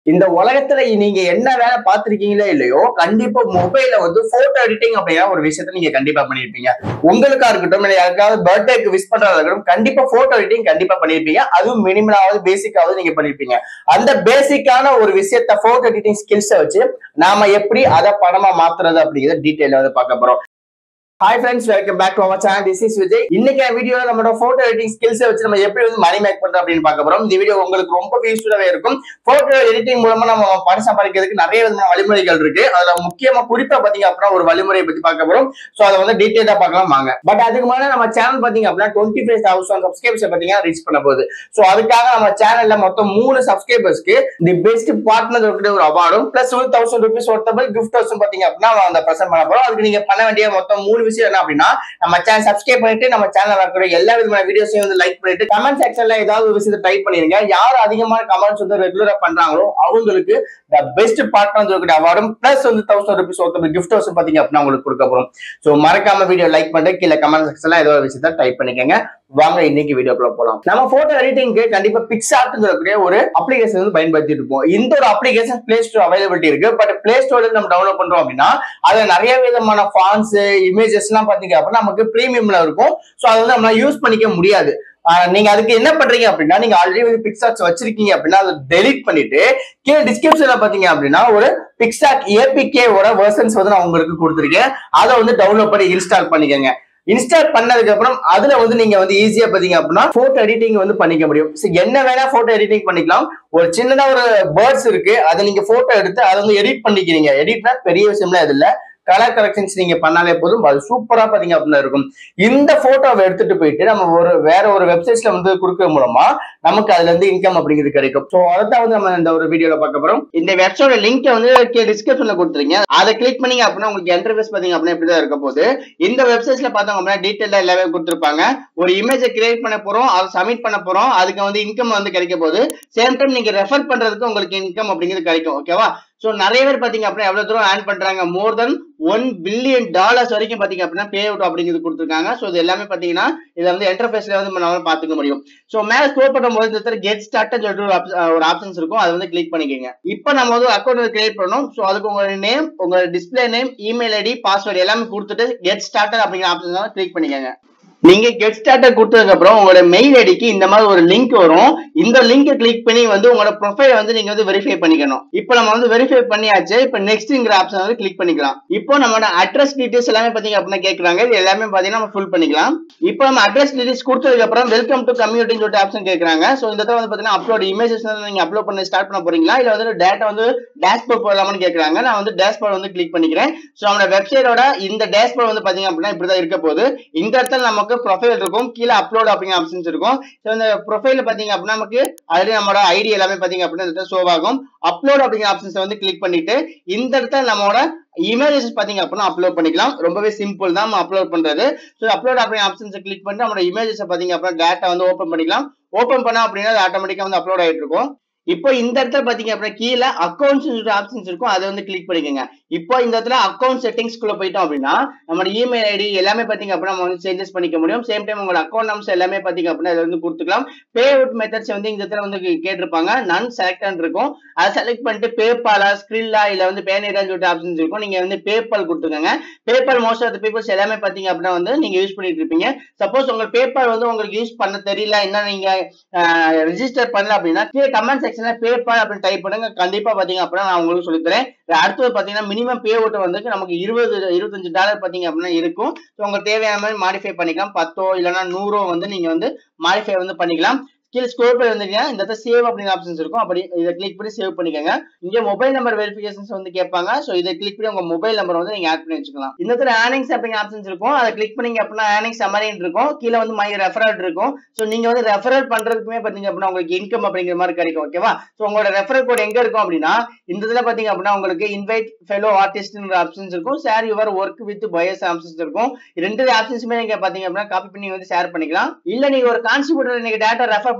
இந்த உலகத்துல நீங்க என்ன வேலை பார்த்திருக்கீங்களோ இல்லையோ கண்டிப்பா மொபைல்ல வந்து போட்டோ எடிட்டிங் அப்படிங்கிற ஒரு விஷயத்த நீங்க கண்டிப்பா பண்ணிருப்பீங்க உங்களுக்கா இருக்கட்டும் இல்ல யாருக்காவது பர்த்டேக்கு விஷ் பண்றதா இருக்கட்டும் கண்டிப்பா போட்டோ எடிட்டிங் கண்டிப்பா பண்ணிருப்பீங்க அதுவும் மினிமலாவது பேசிக்காவது நீங்க பண்ணிருப்பீங்க அந்த பேசிக்கான ஒரு விஷயத்த போட்டோ எடிட்டிங் ஸ்கில்ஸை வச்சு நாம எப்படி அதை படமா மாத்துறது அப்படிங்கிறத டீட்டெயில வந்து பார்க்க போறோம் hi friends welcome back to our channel this is Vijay இன்னைக்கு வீடியோல நம்மளோட போட்டோ எடிட்டிங் ஸ்கில்ஸை வச்சு நம்ம எப்படி வந்து மணி மேக் பண்றோம் அப்படின்னு பார்க்க போறோம் இந்த வீடியோ உங்களுக்கு ரொம்ப யூஸ்ஃபுல்லாவே இருக்கும் போட்டோ எடிட்டிங் மூலமா நம்ம பணம் சம்பாதிக்கிறதுக்கு நிறைய விதமான வழிமுறைகள் இருக்கு அதுல முக்கியமா குறிப்பா பாத்தீங்க அப்படின்னா ஒரு வழிமுறையை பத்தி பார்க்க போறோம் சோ அதை வந்து டீட்டெயிலா பார்க்கலாம் வாங்க பட் அதுக்கு முன்னாடி நம்ம சேனல் பாத்தீங்க அப்படின்னா டுவெண்ட்டி ஃபைவ் தௌசண்ட் சப்ஸ்கிரைபர்ஸ் பாத்தீங்கன்னா ரீச் பண்ண போகுது சோ அதுக்காக நம்ம சேனல்ல மொத்தம் மூணு சப்ஸ்கிரைபர்ஸ்க்கு தி பெஸ்ட் பார்ட்னர் இருக்கிற ஒரு அவார்டும் பிளஸ் ஒரு தௌசண்ட் ருபீஸ் ஒருத்தபல் கிஃப்ட் ஹவுஸும் பாத்தீங்க அப்படின்னா அந்த பிரசன்ட் பண்ண போறோம் அதுக்கு நீங்க பண்ண வேண்டிய மொத்தம் மூணு விஷயம் என்ன அப்படின்னா நம்ம சேனல் சப்ஸ்கிரைப் பண்ணிட்டு நம்ம சேனல் இருக்கிற எல்லா விதமான வீடியோஸையும் வந்து லைக் பண்ணிட்டு கமெண்ட் செக்ஷன்ல ஏதாவது ஒரு விஷயத்தை டைப் பண்ணிருங்க யார் அதிகமான கமெண்ட்ஸ் வந்து ரெகுலரா பண்றாங்களோ அவங்களுக்கு த பெஸ்ட் பார்ட்னர் இருக்கிற அவார்டும் பிளஸ் வந்து தௌசண்ட் ருபீஸ் ஒருத்தர் கிஃப்ட் ஹவுஸ் பாத்தீங்க அப்படின்னா உங்களுக்கு கொடுக்க போறோம் சோ மறக்காம வீடியோ லைக் பண்ணிட்டு கீழே கமெண்ட் செக்ஷன்ல ஏதோ ஒரு விஷயத்த டைப் பண்ணிக்கங்க வாங்க இன்னைக்கு வீடியோக்குள்ள போலாம் நம்ம போட்டோ எடிட்டிங்க்கு கண்டிப்பா பிக்சார்ட் சொல்லக்கூடிய ஒரு அப்ளிகேஷன் வந்து பயன்படுத்திட்டு இருப்போம் இந்த ஒரு அப்ளிகேஷன் பிளே ஸ்டோர் அவைலபிலிட்டி இருக்கு பட் பிளே ஸ்டோர்ல நம்ம டவுன்லோட் பண்றோம் அப்படின்னா அதுல நிறைய விதமான ஃபான்ஸ் இமேஜஸ் எல்லாம் பாத்தீங்க அப்படின்னா நமக்கு பிரீமியம்ல இருக்கும் சோ அதை வந்து நம்ம யூஸ் பண்ணிக்க முடியாது ஆஹ் நீங்க அதுக்கு என்ன பண்றீங்க அப்படின்னா நீங்க ஆல்ரெடி வந்து பிக்சார்ட்ஸ் வச்சிருக்கீங்க அப்படின்னா அதை டெலிட் பண்ணிட்டு கீழே டிஸ்கிரிப்ஷன்ல பாத்தீங்க அப்படின்னா ஒரு பிக்சார்ட் ஏபிகே ஓட வெர்ஷன்ஸ் வந்து நான் உங்களுக்கு கொடுத்துருக்கேன் அதை வந்து டவுன்லோட் பண்ணி இன்ஸ்டால் பண்ணிக்கோங்க இன்ஸ்டால் பண்ணதுக்கு அப்புறம் அதுல வந்து நீங்க வந்து ஈஸியா பாத்தீங்க அப்படின்னா போட்டோ எடிட்டிங் வந்து பண்ணிக்க முடியும் So, என்ன வேணா போட்டோ எடிட்டிங் பண்ணிக்கலாம் ஒரு சின்னதா ஒரு பேர்ட்ஸ் இருக்கு அதை நீங்க போட்டோ எடுத்து அதை வந்து எடிட் பண்ணிக்கிறீங்க எடிட்னா பெரிய விஷயம்லாம் இது இல்ல கலர் கரெக்ஷன்ஸ் நீங்க பண்ணாலே போதும் அது சூப்பரா பாத்தீங்க அப்படின்னா இருக்கும் இந்த போட்டோவை எடுத்துட்டு போயிட்டு நம்ம ஒரு வேற ஒரு வெப்சைட்ஸ்ல வந்து கொடுக்கறது மூலமா நமக்கு அதுல இருந்து இன்கம் அப்படிங்கிறது கிடைக்கும் ஸோ அதான் வந்து நம்ம இந்த ஒரு வீடியோல பார்க்க போறோம் இந்த வெப்சைட்டோட லிங்க் வந்து டிஸ்கிரிப்ஷன்ல கொடுத்துருங்க அதை கிளிக் பண்ணீங்க அப்படின்னா உங்களுக்கு இன்டர்ஃபேஸ் பாத்தீங்க அப்படின்னா இப்படிதான் இருக்க போகுது இந்த வெப்சைட்ஸ்ல பார்த்தோம் அப்படின்னா டீட்டெயிலா எல்லாமே கொடுத்துருப்பாங்க ஒரு இமேஜை கிரியேட் பண்ண போறோம் அதை சப்மிட் பண்ண போறோம் அதுக்கு வந்து இன்கம் வந்து கிடைக்க போகுது சேம் டைம் நீங்க ரெஃபர் பண்றதுக்கு உங்களுக்கு இன்கம் அப்படிங்கிறது கிடைக்கும் ஓகேவா சோ நிறைய பேர் பாத்தீங்க அப்படின்னா எவ்வளவு தூரம் ஏர்ன் பண்றாங்க more than one billion dollars வரைக்கும் பாத்தீங்க அப்படின்னா பே அவுட் அப்படிங்கிறது கொடுத்துருக்காங்க சோ இது எல்லாமே பாத்தீங்கன்னா இதை வந்து என்டர்பிரைஸ்ல வந்து நம்மளால பாத்துக்க முடியும் சோ மேல ஸ்க்ரோல் பண்ணும்போது இந்த இடத்துல கெட் ஸ்டார்ட் சொல்லிட்டு ஒரு op- ஒரு ஆப்ஷன்ஸ் இருக்கும் அதை வந்து கிளிக் பண்ணிக்கோங்க இப்போ நம்ம வந்து அக்கௌண்ட் கிரியேட் பண்ணணும் சோ அதுக்கு உங்களோட நேம் உங்களோட display name email ID password எல்லாமே கொடுத்துட்டு கெட் ஸ்டார்டட் அப்படிங்கிற ஆப்ஷன் கிளிக் பண்ணிக்கோங்க நீங்க கெட் ஸ்டார்டர் கொடுத்ததுக்கு அப்புறம் உங்களோட மெயில் ஐடிக்கு இந்த மாதிரி ஒரு லிங்க் வரும் இந்த லிங்கை கிளிக் பண்ணி வந்து உங்களோட ப்ரொஃபைல் வந்து நீங்க வந்து வெரிஃபை பண்ணிக்கணும் இப்போ நம்ம வந்து வெரிஃபை பண்ணியாச்சு இப்போ நெக்ஸ்ட்ங்கிற ஆப்ஷன் வந்து கிளிக் பண்ணிக்கலாம் இப்போ நம்மளோட அட்ரஸ் டீடைல்ஸ் எல்லாமே பாத்தீங்க அப்படின்னா கேக்குறாங்க இது எல்லாமே பாத்தீங்கன்னா நம்ம ஃபுல் பண்ணிக்கலாம் இப்போ நம்ம அட்ரஸ் டீடைல்ஸ் கொடுத்ததுக்கு அப்புறம் வெல்கம் டு கம்யூனிட்டின்னு சொல்லிட்டு ஆப்ஷன் கேக்குறாங்க சோ இந்த இடத்துல வந்து பாத்தீங்கன்னா அப்லோட் இமேஜஸ் நீங்க அப்லோட் பண்ண ஸ்டார்ட் பண்ண போறீங்களா இல்ல வந்து டேட்டா வந்து டேஷ்போர்ட் போடலாமான்னு கேக்குறாங்க நான் வந்து டேஷ்போர்ட் வந்து கிளிக் பண்ணிக்கிறேன் சோ நம்மளோட வெப்சைட்டோட இந்த டேஷ்போர்ட் வந்து பாத்தீங்க அப்படின்னா இப்படிதான் இருக்க போகுது இந்த இடத்துல நமக்கு ப்ரொஃபைல் இருக்கும் கீழே அப்லோட் அப்படிங்கிற ஆப்ஷன்ஸ் இருக்கும் ஸோ இந்த ப்ரொஃபைல பாத்தீங்க அப்படின்னா நமக்கு ஆல்ரெடி நம்மளோட ஐடி எல்லாமே பாத்தீங்க அப்படின்னா இந்த ஷோ ஆகும் அப்லோட் அப்படிங்கிற ஆப்ஷன்ஸ் வந்து கிளிக் பண்ணிட்டு இந்த இடத்துல நம்மளோட இமேஜஸ் பாத்தீங்க அப்படின்னா அப்லோட் பண்ணிக்கலாம் ரொம்பவே சிம்பிள் தான் நம்ம அப்லோட் பண்றது ஸோ அப்லோட் அப்படிங்கிற ஆப்ஷன்ஸ் கிளிக் பண்ணிட்டு நம்மளோட இமேஜஸ் பாத்தீங்க அப்படின்னா டேட்டா வந்து ஓப்பன் பண்ணிக்கலாம் ஓப்பன் பண்ணா அப்படின்னா அது ஆட்டோமேட்டிக்கா வந்து அப்லோட் ஆயிட்டு இருக்கும் இப்போ இந்த இடத்துல பாத்தீங்க அப்படின்னா கீழே அக்கௌண்ட்ஸ் ஆப்ஷன்ஸ் இருக்கும் அதை வந்து கிளிக் பண்ணிக்கோங்க இப்போ இந்த இடத்துல அக்கௌண்ட் செட்டிங்ஸ்குள்ள போயிட்டோம் அப்படின்னா நம்மளோட இமெயில் ஐடி எல்லாமே பாத்தீங்க அப்படின்னா நம்ம வந்து சேஞ்சஸ் பண்ணிக்க முடியும் சேம் டைம் உங்களோட அக்கௌண்ட் நம்பர்ஸ் எல்லாமே பாத்தீங்க அப்படின்னா இதை வந்து கொடுத்துக்கலாம் பே அவுட் மெத்தட்ஸ் வந்து இந்த இடத்துல வந்து கேட்டிருப்பாங்க நன் செலக்ட் இருக்கும் அதை செலக்ட் பண்ணிட்டு பேபாலா ஸ்கிரில்லா இல்ல வந்து பேனேரான்னு சொல்லிட்டு ஆப்ஷன்ஸ் இருக்கும் நீங்க வந்து பேபால் கொடுத்துக்கோங்க பேபால் மோஸ்ட் ஆஃப் பீப்புள்ஸ் எல்லாமே பாத்தீங்க அப்படின்னா வந்து நீங்க யூஸ் பண்ணிட்டு இருப்பீங்க சப்போஸ் உங்க பேபால் வந்து உங்களுக்கு யூஸ் பண்ண தெரியல என்ன நீங்க ரெஜிஸ்டர் பண்ணல அப்படின்னா கீழே கமெண்ட் செக்ஷன்ல பேபால் அப்படின்னு டைப் பண்ணுங்க கண்டிப்பா பாத்தீங்க அப்படின்னா நான் உங்களுக்கு சொல்லித்தரேன் அடுத்தது பாத்தீங்கன்னா மினிமம் பே அவுட் வந்து நமக்கு இருபது இருபத்தஞ்சு டாலர் பாத்தீங்க அப்படின்னா இருக்கும் ஸோ உங்களுக்கு தேவையான மாதிரி மாடிஃபை பண்ணிக்கலாம் பத்தோ இல்லைன்னா நூறோ வந்து நீங்க வந்து மாடிஃபை வந்து பண்ணிக்கலாம் கீழே ஸ்கோர் பண்ணி வந்தீங்கன்னா இந்த இடத்துல சேவ் அப்படிங்கிற ஆப்ஷன்ஸ் இருக்கும் அப்படி இதை கிளிக் பண்ணி சேவ் பண்ணிக்கோங்க இங்க மொபைல் நம்பர் வெரிஃபிகேஷன்ஸ் வந்து கேட்பாங்க ஸோ இதை கிளிக் பண்ணி உங்க மொபைல் நம்பர் வந்து நீங்க ஆட் பண்ணி வச்சுக்கலாம் இந்த இடத்துல ஏர்னிங்ஸ் அப்படிங்கிற ஆப்ஷன்ஸ் இருக்கும் அதை கிளிக் பண்ணீங்க அப்படின்னா ஏர்னிங்ஸ் சமரின்னு இருக்கும் கீழே வந்து மை ரெஃபரல் இருக்கும் ஸோ நீங்க வந்து ரெஃபரல் பண்றதுக்குமே பாத்தீங்க அப்படின்னா உங்களுக்கு இன்கம் அப்படிங்கிற மாதிரி கிடைக்கும் ஓகேவா ஸோ உங்களோட ரெஃபரல் கோட் எங்க இருக்கும் அப்படின்னா இந்த இதுல பாத்தீங்க அப்படின்னா உங்களுக்கு இன்வைட் ஃபெலோ ஆர்டிஸ்ட்ங்கிற ஆப்ஷன்ஸ் இருக்கும் share your work with buyers options இருக்கும் ரெண்டு ஆப்ஷன்ஸுமே நீங்க பாத்தீங்க அப்படின்னா காப்பி பண்ணி வந்து ஷேர் பண்ணிக்கலாம் இல்ல நீங்க ஒரு கான்ட்ரிபியூட்டர் நீங்க டேட்டா ரெஃபர்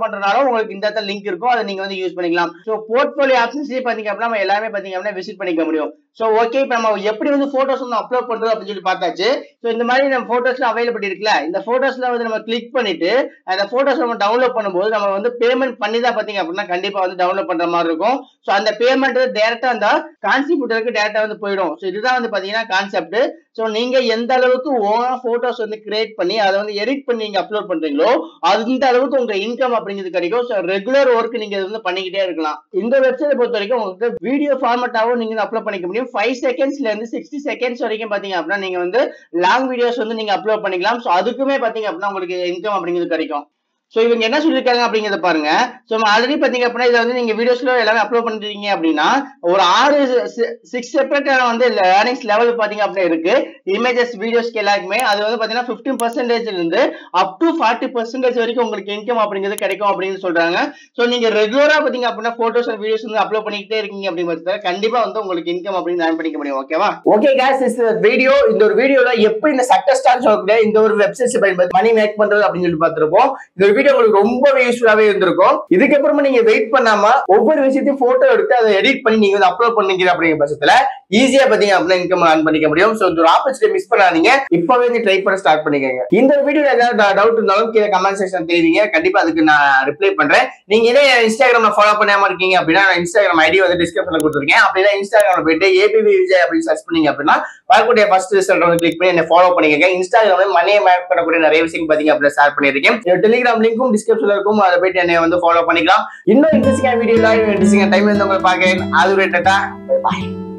பண்றதுனால உங்களுக்கு இந்த இடத்துல லிங்க் இருக்கும் அதை நீங்க வந்து யூஸ் பண்ணிக்கலாம் ஸோ போர்ட்ஃபோலியோ ஆப்ஷன்ஸ் பாத்தீங்க அப்படின்னா நம்ம எல்லாமே பாத்தீங்க அப்படின்னா விசிட் பண்ணிக்க முடியும் ஸோ ஓகே இப்போ நம்ம எப்படி வந்து போட்டோஸ் வந்து அப்லோட் பண்றது அப்படின்னு சொல்லி பார்த்தாச்சு ஸோ இந்த மாதிரி நம்ம போட்டோஸ்ல அவைலபிள் இருக்குல்ல இந்த போட்டோஸ்ல வந்து நம்ம கிளிக் பண்ணிட்டு அந்த போட்டோஸ் நம்ம டவுன்லோட் பண்ணும்போது நம்ம வந்து பேமெண்ட் பண்ணி தான் பாத்தீங்க அப்படின்னா கண்டிப்பா வந்து டவுன்லோட் பண்ற மாதிரி இருக்கும் ஸோ அந்த பேமெண்ட் டேரக்டா அந்த கான்சிபியூட்டருக்கு டேரக்டா வந்து போயிடும் ஸோ இதுதான் வந்து பாத்தீங்கன்னா கான்செப்ட் ஸோ நீங்க எந்த அளவுக்கு ஓனா போட்டோஸ் வந்து கிரியேட் பண்ணி அதை வந்து எடிட் பண்ணி நீங்க அப்லோட் பண்றீங்களோ அந்த அளவுக்கு உங்க இன்கம் அப்படிங்கிறது கிடைக்கும் ஸோ ரெகுலர் ஒர்க் நீங்க இது வந்து பண்ணிக்கிட்டே இருக்கலாம் இந்த வெப்சைட் பொறுத்த வரைக்கும் உங்களுக்கு வீடியோ ஃபார்மட்டாவும் நீங்க அப்லோட் பண்ணிக்க முடியும் ஃபைவ் செகண்ட்ஸ்ல இருந்து சிக்ஸ்டி செகண்ட்ஸ் வரைக்கும் பாத்தீங்க அப்படின்னா நீங்க வந்து லாங் வீடியோஸ் வந்து நீங்க அப்லோட் பண்ணிக்கலாம் ஸோ அதுக்குமே பாத்தீங்க அப்படின்னா உங்களுக்கு இன்கம் அப்படிங்கிறது கிடைக்கும் ஸோ இவங்க என்ன சொல்லியிருக்காங்க அப்படிங்கிறத பாருங்க ஸோ ஆல்ரெடி பார்த்தீங்க அப்படின்னா இதை வந்து நீங்க வீடியோஸ்ல எல்லாமே அப்லோட் பண்ணிருக்கீங்க அப்படின்னா ஒரு ஆறு சிக்ஸ் செப்பரேட்டான வந்து ஏர்னிங்ஸ் லெவல் பார்த்தீங்க அப்படின்னா இருக்கு இமேஜஸ் வீடியோஸ்க்கு எல்லாருக்குமே அது வந்து பார்த்தீங்கன்னா ஃபிஃப்டீன் பர்சன்டேஜ்ல இருந்து அப் டு ஃபார்ட்டி பர்சன்டேஜ் வரைக்கும் உங்களுக்கு இன்கம் அப்படிங்கிறது கிடைக்கும் அப்படின்னு சொல்றாங்க ஸோ நீங்க ரெகுலரா பார்த்தீங்க அப்படின்னா போட்டோஸ் அண்ட் வீடியோஸ் வந்து அப்லோட் பண்ணிக்கிட்டே இருக்கீங்க அப்படிங்கிறத கண்டிப்பா வந்து உங்களுக்கு இன்கம் அப்படின்னு ஏர்ன் பண்ணிக்க முடியும் ஓகேவா ஓகே கேஸ் இஸ் வீடியோ இந்த ஒரு வீடியோல எப்படி இந்த சக்டஸ்டார் சொல்லக்கூடிய இந்த ஒரு வெப்சைட்ஸ் பயன்படுத்தி மணி மேக் பண்றது அப்படின்னு சொல்லி பார்த்திருப்போம் இந்த ஒரு வீடியோ உங்களுக்கு ரொம்பவே யூஸ்ஃபுல்லாவே இருந்திருக்கும் இதுக்கப்புறமா நீங்க வெயிட் பண்ணாம ஒவ்வொரு விஷயத்தையும் போட்டோ எடுத்து அதை எடிட் பண்ணி நீங்க வந்து அப்லோட் பண்ணீங்க அப்படிங்கிற பட்சத்துல ஈஸியா பாத்தீங்க அப்படின்னா இன்கம் ஆன் பண்ணிக்க முடியும் சோ இந்த ஒரு ஆப்பர்ச்சுனிட்டி மிஸ் பண்ணாதீங்க இப்பவே நீங்க ட்ரை பண்ண ஸ்டார்ட் பண்ணிக்கங்க இந்த வீடியோ ஏதாவது டவுட் இருந்தாலும் கீழே கமெண்ட் செக்ஷன் தெரிவிங்க கண்டிப்பா அதுக்கு நான் ரிப்ளை பண்றேன் நீங்க இதே இன்ஸ்டாகிராம்ல ஃபாலோ பண்ணாம இருக்கீங்க அப்படின்னா நான் இன்ஸ்டாகிராம் ஐடி வந்து டிஸ்கிரிப்ஷன்ல கொடுத்துருக்கேன் அப்படின்னா இன்ஸ்டாகிராம்ல போயிட்டு ஏபிபி விஜய் அப்படின்னு சர்ச் பண்ணீங்க அப்படின்னா வரக்கூடிய ஃபர்ஸ்ட் ரிசல்ட் வந்து கிளிக் பண்ணி என்ன ஃபாலோ பண்ணிக்கங்க இன்ஸ்டாகிராம்ல மணியை மேக் பண்ணக்கூடிய நிறைய விஷயம் பாத்தீங்க அப்படின்னா ஷேர் பண்ணிருக்கேன் டெலிகிராம் லிங்க்கும் டிஸ்கிரிப்ஷன்ல இருக்கும் அதை போயிட்டு என்னை வந்து ஃபாலோ பண்ணிக்கலாம் இன்னும் இன்ட்ரெஸ்டிங்கான வீடியோல இன்ட்ரெஸ்டிங்கான டைம் வந்து உங்களை பார்க்கிறேன் அது ஒரு பாய்